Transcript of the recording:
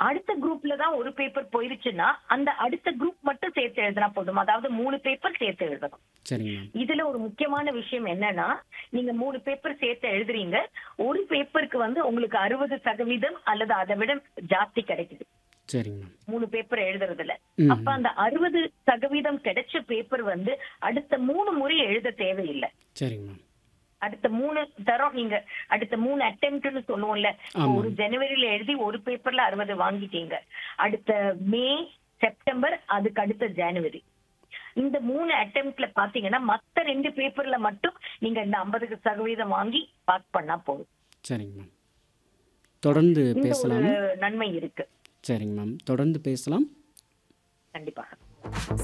அடுத்த குரூப்ல தான் ஒரு பேப்பர் போயிருச்சுன்னா அந்த அடுத்த குரூப் மட்டும் சேர்த்து எழுதினா போதும் அதாவது மூணு பேப்பர் சேர்த்து எழுதணும் சரிங்க மேம் இதுல ஒரு முக்கியமான விஷயம் என்னன்னா நீங்க மூணு பேப்பர் சேர்த்து எழுதுறீங்க ஒரு பேப்பருக்கு வந்து உங்களுக்கு அறுபது சதவீதம் அல்லது அதை விட ஜாஸ்தி கிடைக்குது சரிங்க மேம் மூணு பேப்பர் எழுதுறதுல ம். அப்ப அந்த அறுபது சதவீதம் கிடைச்ச பேப்பர் வந்து அடுத்த மூணு முறை எழுத தேவையில்லை சரிங்க மேம் அடுத்த மூணு தரம் நீங்க அடுத்த மூணு அட்டெம்ப்ட்னு சொல்லுவோம்ல ஆமா. ஒரு ஜனவரியில எழுதி ஒரு பேப்பர்ல அறுபது வாங்கிட்டீங்க அடுத்த மே செப்டம்பர் அதுக்கு அடுத்த ஜனவரி இந்த மூணு அட்டெம்ப்ட்ல பாத்தீங்கன்னா மத்த ரெண்டு பேப்பர்ல மட்டும் நீங்க இந்த ஐம்பது சதவீதம் வாங்கி பாஸ் பண்ணா போதும் சரிங்க மேம் தொடர்ந்து இந்த ஒரு பேசலாமா நன்மை இருக்கு சரிங்க மேம் தொடர்ந்து பேசலாம் கண்டிப்பாக